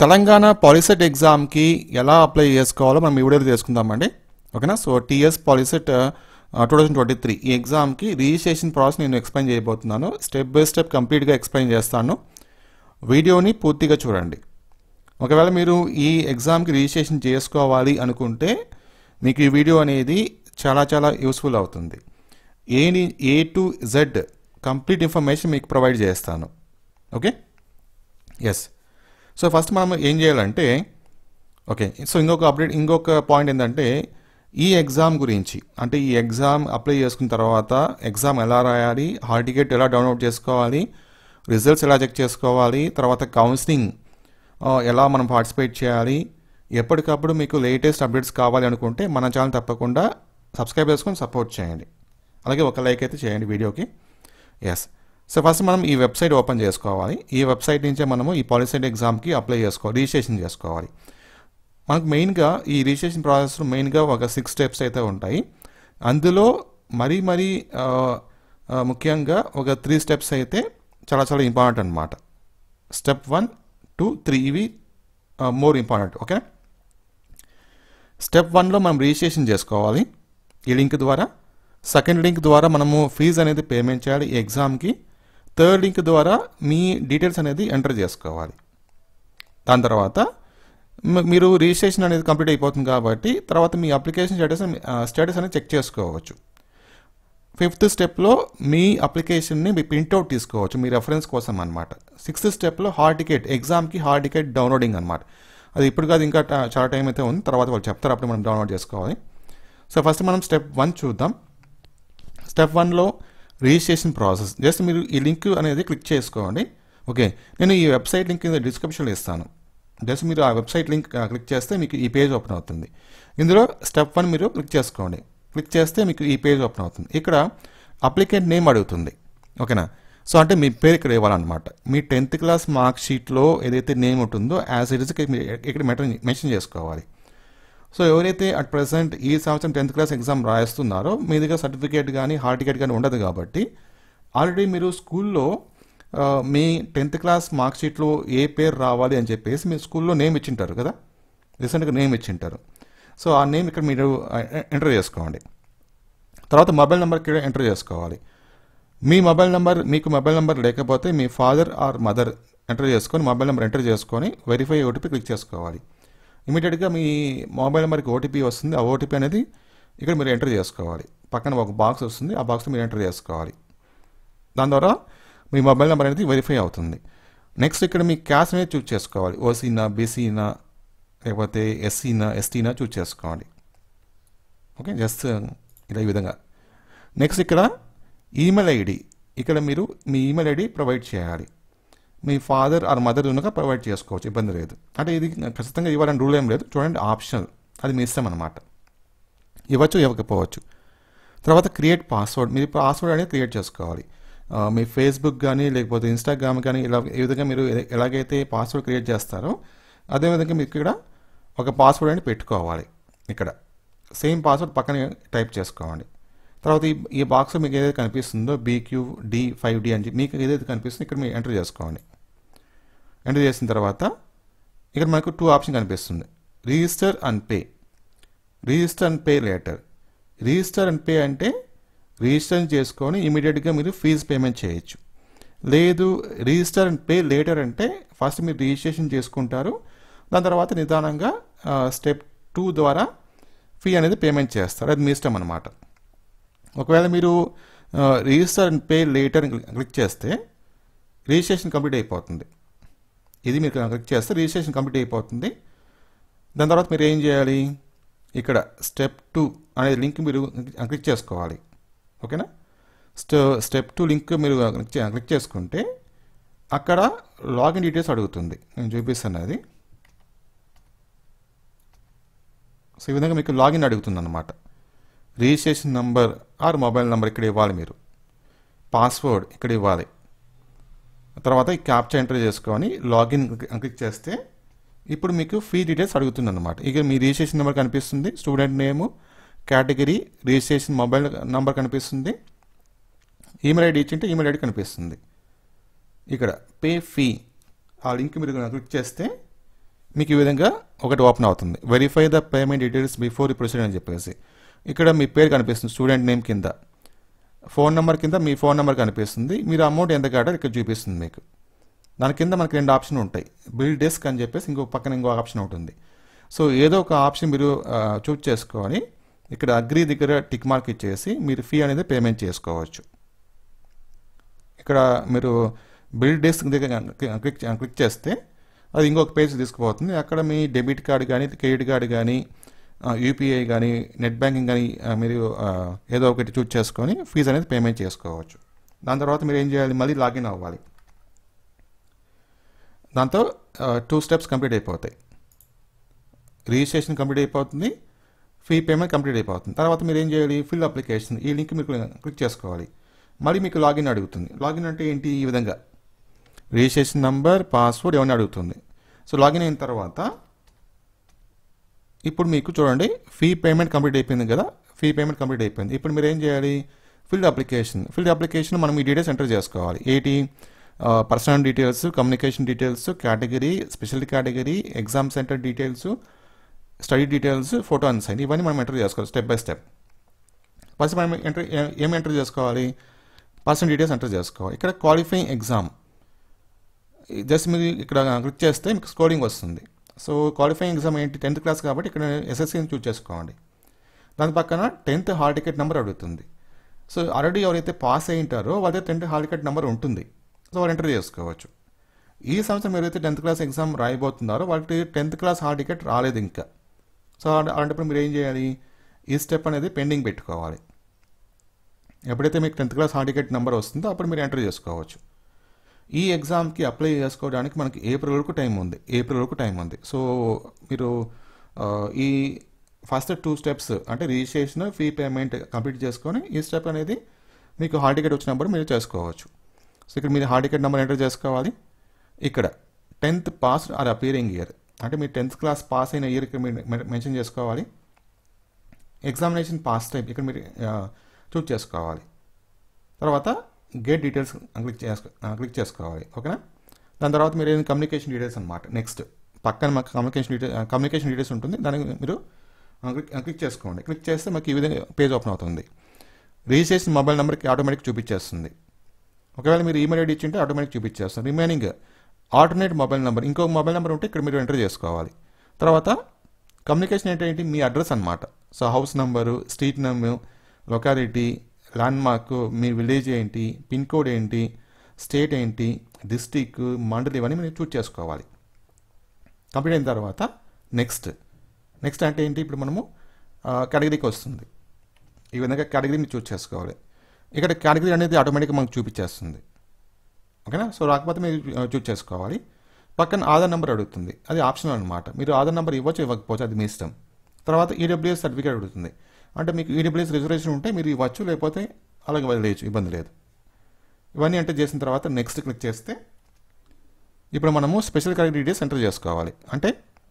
Telangana POLYCET ఎగ్జామ్కి ఎలా apply చేసుకోవాలో మనం ఈ వీడియోలో తెలుసుకుందామండి ఓకేనా so TS POLYCET two thousand twenty three ఈ ఎగ్జామ్కి రిజిస్ట్రేషన్ ప్రాసెస్ నేను ఎక్స్ప్లెయిన్ చేయబోతున్నాను స్టెప్ బై స్టెప్ కంప్లీట్గా ఎక్స్ప్లెయిన్ చేస్తాను వీడియోని పూర్తిగా చూడండి ఒకవేళ మీరు ఈ ఎగ్జామ్కి రిజిస్ట్రేషన్ చేసుకోవాలి అనుకుంటే మీకు ఈ వీడియో అనేది చాలా చాలా యూస్ఫుల్ అవుతుంది any A to Z complete information మీకు ప్రొవైడ్ చేస్తాను ఓకే ఎస్ సో ఫస్ట్ మనం ఏం చేయాలంటే ఓకే సో ఇంకొక అప్డేట్ ఇంకొక పాయింట్ ఏంటంటే ఈ ఎగ్జామ్ గురించి అంటే ఈ ఎగ్జామ్ అప్లై చేసుకున్న తర్వాత ఎగ్జామ్ ఎలా రాయాలి హాల్ టికెట్ ఎలా డౌన్లోడ్ చేసుకోవాలి రిజల్ట్స్ ఎలా చెక్ చేసుకోవాలి తర్వాత కౌన్సిలింగ్ ఎలా మనం పార్టిసిపేట్ చేయాలి ఎప్పటికప్పుడు మీకు లేటెస్ట్ అప్డేట్స్ కావాలి అనుకుంటే మన ఛానల్ తప్పకుండా సబ్స్క్రైబ్ చేసుకొని సపోర్ట్ చేయండి అలాగే ఒక లైక్ అయితే చేయండి వీడియోకి ఎస్ సో ఫస్ట్ మనం ఈ వెబ్సైట్ ఓపెన్ చేసుకోవాలి ఈ వెబ్సైట్ నుంచే మనము ఈ పాలిసెట్ ఎగ్జామ్కి అప్లై చేసుకోవాలి రిజిస్ట్రేషన్ చేసుకోవాలి మనకు మెయిన్గా ఈ రిజిస్ట్రేషన్ ప్రాసెస్ మెయిన్గా ఒక సిక్స్ స్టెప్స్ అయితే ఉంటాయి అందులో మరీ మరీ ఆ, ఆ, ముఖ్యంగా ఒక త్రీ స్టెప్స్ అయితే చాలా చాలా ఇంపార్టెంట్ అనమాట స్టెప్ వన్ టూ త్రీ ఇవి మోర్ ఇంపార్టెంట్ ఓకే స్టెప్ వన్లో మనం రిజిస్ట్రేషన్ చేసుకోవాలి ఈ లింక్ ద్వారా సెకండ్ లింక్ ద్వారా మనము ఫీజు అనేది పేమెంట్ చేయాలి ఈ ఎగ్జామ్కి థర్డ్ లింక్ ద్వారా మీ డీటెయిల్స్ అనేది ఎంటర్ చేసుకోవాలి దాని తర్వాత మ- మీరు రిజిస్ట్రేషన్ అనేది కంప్లీట్ అయిపోతుంది కాబట్టి తర్వాత మీ అప్లికేషన్ స్టేటస్ స్టేటస్ అనేది చెక్ చేసుకోవచ్చు ఫిఫ్త్ స్టెప్లో మీ అప్లికేషన్ని మీ ప్రింట్అవుట్ తీసుకోవచ్చు మీ రెఫరెన్స్ కోసం అనమాట సిక్స్త్ స్టెప్లో హాల్ టికెట్ ఎగ్జామ్కి హాల్ టికెట్ డౌన్లోడింగ్ అనమాట అది ఇప్పుడు కాదు ఇంకా ట- చాలా టైం అయితే ఉంది తర్వాత వాళ్ళు చెప్తారు అప్పుడు మనం డౌన్లోడ్ చేసుకోవాలి సో ఫస్ట్ మనం స్టెప్ వన్ చూద్దాం స్టెప్ వన్లో రిజిస్ట్రేషన్ ప్రాసెస్ జస్ట్ మీరు ఈ లింక్ అనేది క్లిక్ చేసుకోండి ఓకే నేను ఈ వెబ్సైట్ లింక్ కింద డిస్క్రిప్షన్లో ఇస్తాను జస్ట్ మీరు ఆ వెబ్సైట్ లింక్ ఆ, క్లిక్ చేస్తే మీకు ఈ పేజ్ ఓపెన్ అవుతుంది ఇందులో స్టెప్ వన్ మీరు క్లిక్ చేసుకోండి క్లిక్ చేస్తే మీకు ఈ పేజ్ ఓపెన్ అవుతుంది ఇక్కడ అప్లికెంట్ నేమ్ అడుగుతుంది ఓకేనా సో అంటే మీ పేరు ఇక్కడ ఇవ్వాలన్నమాట మీ టెన్త్ క్లాస్ మార్క్ షీట్లో ఏదైతే నేమ్ ఉంటుందో యాజ్ ఇట్ ఇస్ ఇక్కడ మెన్షన్ చేసుకోవాలి సో ఎవరైతే అట్ ప్రజెంట్ ఈ సంవత్సరం టెన్త్ క్లాస్ ఎగ్జామ్ రాయిస్తున్నారో మీ దగ్గర సర్టిఫికేట్ కానీ హాల్ టికెట్ కానీ ఉండదు కాబట్టి ఆల్రెడీ మీరు స్కూల్లో ఆ, మీ టెన్త్ క్లాస్ మార్క్ షీట్లో ఏ పేరు రావాలి అని చెప్పేసి మీ స్కూల్లో నేమ్ ఇచ్చింటారు కదా రీసెంట్గా నేమ్ ఇచ్చింటారు సో ఆ నేమ్ ఇక్కడ మీరు ఎంటర్ చేసుకోండి తర్వాత మొబైల్ నెంబర్ ఇక్కడ ఎంటర్ చేసుకోవాలి మీ మొబైల్ నెంబర్ మీకు మొబైల్ నెంబర్ లేకపోతే మీ ఫాదర్ ఆర్ మదర్ ఎంటర్ చేసుకొని మొబైల్ నెంబర్ ఎంటర్ చేసుకొని వెరిఫై ఓటీపీ క్లిక్ చేసుకోవాలి ఇమీడియట్గా మీ మొబైల్ నెంబర్కి ఓటీపీ వస్తుంది ఆ ఓటీపీ అనేది ఇక్కడ మీరు ఎంటర్ చేసుకోవాలి పక్కన ఒక బాక్స్ వస్తుంది ఆ బాక్స్లో మీరు ఎంటర్ చేసుకోవాలి దాని ద్వారా మీ మొబైల్ నెంబర్ అనేది వెరిఫై అవుతుంది నెక్స్ట్ ఇక్కడ మీ క్యాస్ట్ అనేది చూస్ చేసుకోవాలి ఓసీనా బీసీనా లేకపోతే ఎస్సీనా ఎస్టీనా చూస్ చేసుకోవాలి ఓకే జస్ట్ ఇలా ఈ విధంగా నెక్స్ట్ ఇక్కడ ఈమెయిల్ ఐడి ఇక్కడ మీరు మీ ఈమెయిల్ ఐడి ప్రొవైడ్ చేయాలి మీ ఫాదర్ ఆర్ మదర్ ఉన్నగా ప్రొవైడ్ చేసుకోవచ్చు ఇబ్బంది లేదు అంటే ఇది ఖచ్చితంగా ఇవ్వాలని రూల్ ఏం లేదు చూడండి ఆప్షనల్ అది మీ ఇష్టం అనమాట ఇవ్వచ్చు ఇవ్వకపోవచ్చు తర్వాత క్రియేట్ పాస్వర్డ్ మీరు పాస్వర్డ్ అనేది క్రియేట్ చేసుకోవాలి ఆ, మీ ఫేస్బుక్ కానీ లేకపోతే ఇన్స్టాగ్రామ్ కానీ ఇలా ఈ విధంగా మీరు ఎ- ఎలాగైతే పాస్వర్డ్ క్రియేట్ చేస్తారో అదేవిధంగా మీకు ఇక్కడ ఒక పాస్వర్డ్ అనేది పెట్టుకోవాలి ఇక్కడ సేమ్ పాస్వర్డ్ పక్కన టైప్ చేసుకోవాలి తర్వాత ఈ ఈ బాక్స్ మీకు ఏదైతే కనిపిస్తుందో బీక్యూ డి ఫైవ్ డి అని చెప్పి మీకు ఏదైతే కనిపిస్తుందో ఇక్కడ మీరు ఎంటర్ చేసుకోండి ఎంటర్ చేసిన తర్వాత ఇక్కడ మనకు టూ ఆప్షన్ కనిపిస్తుంది register and pay register and pay later register and pay అంటే రిజిస్టర్ చేసుకొని ఇమీడియట్గా మీరు ఫీజు పేమెంట్ చేయొచ్చు లేదు రిజిస్టర్ అండ్ పే లేటర్ అంటే ఫస్ట్ మీరు రిజిస్ట్రేషన్ చేసుకుంటారు దాని తర్వాత నిదానంగా స్టెప్ టూ ద్వారా ఫీ అనేది పేమెంట్ చేస్తారు అది మీ ఇష్టం అనమాట ఒకవేళ మీరు register and pay later click చేస్తే రిజిస్ట్రేషన్ కంప్లీట్ అయిపోతుంది ఇది మీరు క్లిక్ చేస్తే రిజిస్ట్రేషన్ కంప్లీట్ అయిపోతుంది దాని తర్వాత మీరు ఏం చేయాలి ఇక్కడ స్టెప్ టూ అనే లింక్ మీరు క్లిక్ చేసుకోవాలి ఓకేనా స్టె స్టెప్ టూ లింక్ మీరు క్లిక్ చే- క్లిక్ చేసుకుంటే అక్కడ లాగిన్ డీటెయిల్స్ అడుగుతుంది నేను చూపిస్తాను అది సో ఈ విధంగా మీకు లాగిన్ అడుగుతుంది అనమాట registration number or mobile number ఇక్కడ ఇవ్వాలి మీరు పాస్వర్డ్ ఇక్కడ ఇవ్వాలి తర్వాత ఈ క్యాప్చా ఎంటర్ చేసుకొని లాగిన్ క్లిక్ చేస్తే ఇప్పుడు మీకు ఫీ డీటెయిల్స్ అడుగుతుంది అనమాట ఇక మీ రిజిస్ట్రేషన్ నెంబర్ కనిపిస్తుంది student name category registration mobile number కనిపిస్తుంది ఈమెయిల్ ఐడి ఇచ్చింటే ఈమెయిల్ ఐడి కనిపిస్తుంది ఇక్కడ పే ఫీ ఆ లింక్ మీరు క్లిక్ చేస్తే మీకు ఈ విధంగా ఒకటి ఓపెన్ అవుతుంది verify the payment details before ఈ ప్రొసీడ్ అని చెప్పేసి ఇక్కడ మీ పేరు కనిపిస్తుంది స్టూడెంట్ నేమ్ కింద ఫోన్ నెంబర్ కింద మీ ఫోన్ నెంబర్ కనిపిస్తుంది మీరు అమౌంట్ ఎంత కట్టారో ఇక్కడ చూపిస్తుంది మీకు దాని కింద మనకి రెండు ఆప్షన్ ఉంటాయి బిల్ డెస్క్ అని చెప్పేసి ఇంకో పక్కన ఇంకో ఆప్షన్ ఉంటుంది సో ఏదో ఒక ఆప్షన్ మీరు చూస్ చేసుకొని ఇక్కడ అగ్రి దగ్గర టిక్ మార్క్ ఇచ్చేసి మీరు ఫీ అనేది పేమెంట్ చేసుకోవచ్చు ఇక్కడ మీరు బిల్ డెస్క్ దగ్గర క్లిక్ క్లిక్ చేస్తే అది ఇంకొక పేజ్ తీసుకుపోతుంది అక్కడ మీ డెబిట్ కార్డు కానీ క్రెడిట్ కార్డు కానీ యూపీఐ కానీ నెట్ బ్యాంకింగ్ కానీ మీరు ఆ, ఏదో ఒకటి చూస్ చేసుకొని ఫీజు అనేది పేమెంట్ చేసుకోవచ్చు దాని తర్వాత మీరు ఏం చేయాలి మళ్ళీ లాగిన్ అవ్వాలి దాంతో టూ స్టెప్స్ కంప్లీట్ అయిపోతాయి రిజిస్ట్రేషన్ కంప్లీట్ అయిపోతుంది ఫీ పేమెంట్ కంప్లీట్ అయిపోతుంది తర్వాత మీరు ఏం చేయాలి ఫిల్ అప్లికేషన్ ఈ లింక్ మీరు క్లిక్ చేసుకోవాలి మళ్ళీ మీకు లాగిన్ అడుగుతుంది లాగిన్ అంటే ఏంటి ఈ విధంగా రిజిస్ట్రేషన్ నంబర్ పాస్వర్డ్ ఏమైనా అడుగుతుంది సో లాగిన్ అయిన తర్వాత ఇప్పుడు మీకు చూడండి ఫీ పేమెంట్ కంప్లీట్ అయిపోయింది కదా ఫీ పేమెంట్ కంప్లీట్ అయిపోయింది ఇప్పుడు మీరు ఏం చేయాలి ఫిల్డ్ అప్లికేషన్ ఫిల్డ్ అప్లికేషన్ మనం ఈ డీటెయిల్స్ ఎంటర్ చేసుకోవాలి ఏంటి personal details communication details category special category exam centre details study details photo and sign ఇవన్నీ మనం ఎంటర్ చేసుకోవాలి స్టెప్ బై స్టెప్ ఫస్ట్ మనం ఎంటర్ ఏం ఎంటర్ చేసుకోవాలి పర్సనల్ డీటెయిల్స్ ఎంటర్ చేసుకోవాలి ఇక్కడ క్వాలిఫైయింగ్ ఎగ్జామ్ జస్ట్ మీరు ఇక్కడ క్లిక్ చేస్తే మీకు స్కోరింగ్ వస్తుంది సో క్వాలిఫైయింగ్ ఎగ్జామ్ ఏంటి టెన్త్ క్లాస్ కాబట్టి ఇక్కడ ఎస్ఎస్సీని చూస్ చేసుకోండి దాని పక్కన టెన్త్ హాల్ టికెట్ నెంబర్ అడుగుతుంది సో ఆల్రెడీ ఎవరైతే పాస్ అయి ఉంటారో వాళ్ళ టెన్త్ హాల్ టికెట్ నెంబర్ ఉంటుంది సో వాళ్ళు ఎంటర్ చేసుకోవచ్చు ఈ సంవత్సరం ఎవరైతే టెన్త్ క్లాస్ ఎగ్జామ్ రాయబోతున్నారో వాళ్ళకి టెన్త్ క్లాస్ హాల్ టికెట్ రాలేదు ఇంకా సో అలా- అలాంటప్పుడు మీరు ఏం చేయాలి ఈ స్టెప్ అనేది పెండింగ్ పెట్టుకోవాలి ఎప్పుడైతే మీకు tenth class hall ticket number వస్తుందో అప్పుడు మీరు ఎంటర్ చేసుకోవచ్చు ఈ ఎగ్జామ్కి అప్లై చేసుకోవడానికి మనకి ఏప్రిల్ వరకు టైం ఉంది ఏప్రిల్ వరకు టైం ఉంది సో మీరు ఆ, ఈ ఫస్ట్ టూ స్టెప్స్ అంటే రిజిస్ట్రేషన్ ఫీ పేమెంట్ కంప్లీట్ చేసుకొని ఈ స్టెప్ అనేది మీకు హాల్ టికెట్ వచ్చినప్పుడు మీరు చేసుకోవచ్చు సో ఇక్కడ మీరు హాల్ టికెట్ నెంబర్ ఎంటర్ చేసుకోవాలి ఇక్కడ tenth pass or appearing year అంటే మీరు టెన్త్ క్లాస్ పాస్ అయిన ఇయర్ ఇక్కడ మీరు మె- మెన్షన్ చేసుకోవాలి ఎగ్జామినేషన్ పాస్ టైప్ ఇక్కడ మీరు చూస్ చేసుకోవాలి తర్వాత గెట్ డీటెయిల్స్ క్లిక్ చేసుకో క్లిక్ చేసుకోవాలి ఓకేనా దాని తర్వాత మీరు ఏదైనా కమ్యూనికేషన్ డీటెయిల్స్ అనమాట నెక్స్ట్ పక్కన మాకు కమ్యూనికేషన్ డీటెయిల్ కమ్యూనికేషన్ డీటెయిల్స్ ఉంటుంది దానికి మీరు ఆ, క్లిక్ ఆ, క్లిక్ చేసుకోండి క్లిక్ చేస్తే మాకు ఈ విధంగా పేజ్ ఓపెన్ అవుతుంది రిజిస్ట్రేషన్ మొబైల్ నెంబర్కి ఆటోమేటిక్ చూపించేస్తుంది ఒకవేళ మీరు ఈమెయిల్ ఐడి ఇచ్చింటే ఆటోమేటిక్ చూపించేస్తుంది రిమైనింగ్ ఆల్టర్నేట్ మొబైల్ నెంబర్ ఇంకో మొబైల్ నెంబర్ ఉంటే ఇక్కడ మీరు ఎంటర్ చేసుకోవాలి తర్వాత కమ్యూనికేషన్ అంటే ఏంటి మీ అడ్రస్ అన్నమాట so house number street number locality landmark మీ విలేజ్ ఏంటి పిన్ కోడ్ ఏంటి స్టేట్ ఏంటి డిస్టిక్ మండలి ఇవన్నీ మీరు చూస్ చేసుకోవాలి కంప్లీట్ అయిన తర్వాత నెక్స్ట్ నెక్స్ట్ అంటే ఏంటి ఇప్పుడు మనము కేటగిరీకి వస్తుంది ఈ విధంగా కేటగిరీని చూస్ చేసుకోవాలి ఇక్కడ కేటగిరీ అనేది ఆటోమేటిక్గా మనకు చూపించేస్తుంది ఓకేనా సో రాకపోతే మీరు చూస్ చేసుకోవాలి పక్కన ఆధార్ నెంబర్ అడుగుతుంది అది ఆప్షనల్ అనమాట మీరు ఆధార్ నెంబర్ ఇవ్వచ్చు ఇవ్వకపోవచ్చు అది మీ ఇష్టం తర్వాత ఈడబ్ల్యూఎస్ సర్టిఫికేట్ అడుగుతుంది అంటే మీకు ఈడబ్ల్యూఎస్ రిజర్వేషన్ ఉంటే మీరు ఇవ్వచ్చు లేకపోతే అలాగే వదిలేయచ్చు ఇబ్బంది లేదు ఇవన్నీ ఎంటర్ చేసిన తర్వాత నెక్స్ట్ క్లిక్ చేస్తే ఇప్పుడు మనము స్పెషల్ కేటగిరీ డీటెయిల్స్ ఎంటర్ చేసుకోవాలి అంటే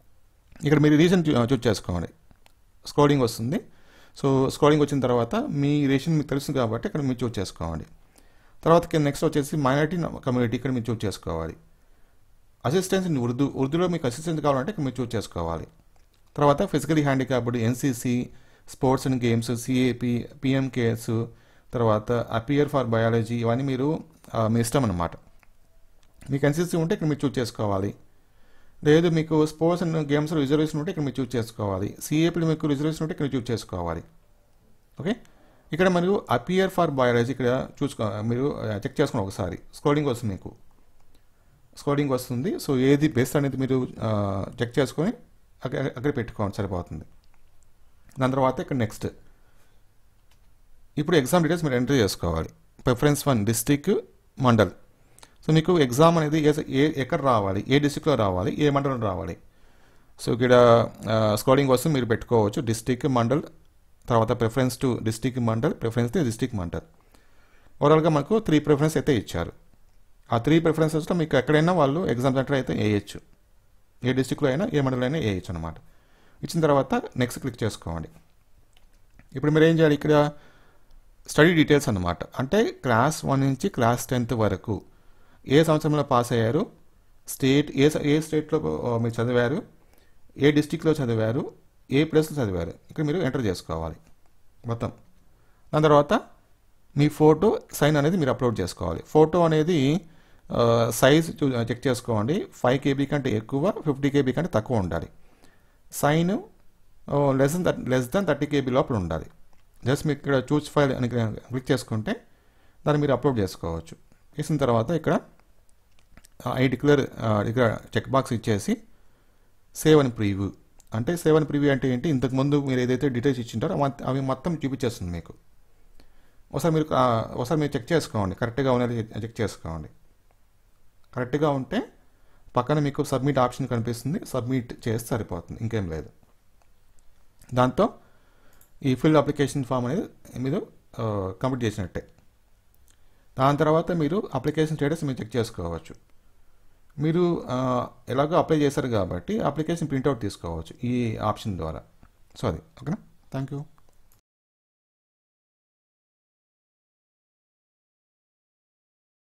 ఇక్కడ మీరు రీజన్ చూస్ చేసుకోవాలి స్క్రోలింగ్ వస్తుంది సో స్క్రోలింగ్ వచ్చిన తర్వాత మీ రేషన్ మీకు తెలుసు కాబట్టి ఇక్కడ మీరు చూస్ చేసుకోవాలి తర్వాత నెక్స్ట్ వచ్చేసి మైనారిటీ కమ్యూనిటీ ఇక్కడ మీరు చూస్ చేసుకోవాలి అసిస్టెన్స్ ఇన్ ఉర్దూ ఉర్దూలో మీకు అసిస్టెన్స్ కావాలంటే ఇక్కడ మీరు చూస్ చేసుకోవాలి తర్వాత physically handicapped NCC sports and games CAP PMKS తర్వాత అపియర్ ఫర్ బయాలజీ ఇవన్నీ మీరు ఆ, మీ ఇష్టం అనమాట మీకు ఎన్సీసీ ఉంటే ఇక్కడ మీరు చూస్ చేసుకోవాలి లేదు మీకు స్పోర్ట్స్ అండ్ గేమ్స్ రిజర్వేషన్ ఉంటే ఇక్కడ మీరు చూస్ చేసుకోవాలి సిఏపీలో మీకు రిజర్వేషన్ ఉంటే ఇక్కడ చూస్ చేసుకోవాలి ఓకే ఇక్కడ మీరు అపియర్ ఫర్ బయాలజీ ఇక్కడ చూసుకో మీరు చెక్ చేసుకోండి ఒకసారి స్కోరింగ్ వస్తుంది మీకు స్కోరింగ్ వస్తుంది సో ఏది బెస్ట్ అనేది మీరు చెక్ చేసుకొని అక్కడ అక్కడ పెట్టుకోండి సరిపోతుంది దాని తర్వాత ఇక్కడ నెక్స్ట్ ఇప్పుడు ఎగ్జామ్ డీటెయిల్స్ మీరు ఎంటర్ చేసుకోవాలి preference one district mandal so మీకు ఎగ్జామ్ అనేది ఏ ఏ ఎక్కడ రావాలి ఏ డిస్టిక్లో రావాలి ఏ మండలం రావాలి సో ఇక్కడ స్కోరింగ్ వస్తుంది మీరు పెట్టుకోవచ్చు డిస్టిక్ మండల్ తర్వాత preference two district mandal preference two district mandal ఓవరాల్గా మనకు త్రీ ప్రిఫరెన్స్ అయితే ఇచ్చారు ఆ త్రీ ప్రిఫరెన్సెస్లో మీకు ఎక్కడైనా వాళ్ళు ఎగ్జామ్ సెంటర్ అయితే వేయచ్చు ఏ డిస్టిక్లో అయినా ఏ మండలం అయినా వేయచ్చు అనమాట ఇచ్చిన తర్వాత నెక్స్ట్ క్లిక్ చేసుకోండి ఇప్పుడు మీరు ఏం చేయాలి ఇక్కడ స్టడీ డీటెయిల్స్ అన్నమాట అంటే క్లాస్ వన్ నుంచి క్లాస్ టెన్త్ వరకు ఏ సంవత్సరంలో పాస్ అయ్యారు స్టేట్ ఏ స- ఏ స్టేట్లో ఆ, మీరు చదివారు ఏ డిస్టిక్లో చదివారు ఏ ప్లేస్లో చదివారు ఇక్కడ మీరు ఎంటర్ చేసుకోవాలి మొత్తం దాని తర్వాత మీ ఫోటో సైన్ అనేది మీరు అప్లోడ్ చేసుకోవాలి ఫోటో అనేది సైజ్ చెక్ చేసుకోండి ఫైవ్ కేబీ కంటే ఎక్కువ ఫిఫ్టీ కేబీ కంటే తక్కువ ఉండాలి sign less than less than thirty KB లోపల ఉండాలి జస్ట్ మీకు ఇక్కడ చూస్ ఫైల్ అని క్లిక్ చేసుకుంటే దాన్ని మీరు అప్లోడ్ చేసుకోవచ్చు చేసిన తర్వాత ఇక్కడ ఐ డిక్లేర్ ఇక్కడ చెక్ బాక్స్ ఇచ్చేసి సేవ్ అని ప్రివ్యూ అంటే సేవ్ అని ప్రివ్యూ అంటే ఏంటి ఇంతకుముందు మీరు ఏదైతే డీటెయిల్స్ ఇచ్చింటారో అవ- అవి మొత్తం చూపించేస్తుంది మీకు ఒకసారి మీరు ఆ, ఒకసారి మీరు చెక్ చేసుకోండి కరెక్ట్గా ఉన్నది చెక్ చేసుకోండి కరెక్ట్గా ఉంటే పక్కన మీకు సబ్మిట్ ఆప్షన్ కనిపిస్తుంది సబ్మిట్ చేస్తే సరిపోతుంది ఇంకేం లేదు దాంతో ఈ ఫిల్ అప్లికేషన్ ఫామ్ అనేది మీరు కంప్లీట్ చేసినట్టే దాని తర్వాత మీరు అప్లికేషన్ స్టేటస్ మీరు చెక్ చేసుకోవచ్చు మీరు ఆ, ఎలాగో అప్లై చేశారు కాబట్టి అప్లికేషన్ ప్రింట్అవుట్ తీసుకోవచ్చు ఈ ఆప్షన్ ద్వారా సో అది ఓకేనా థ్యాంక్ యూ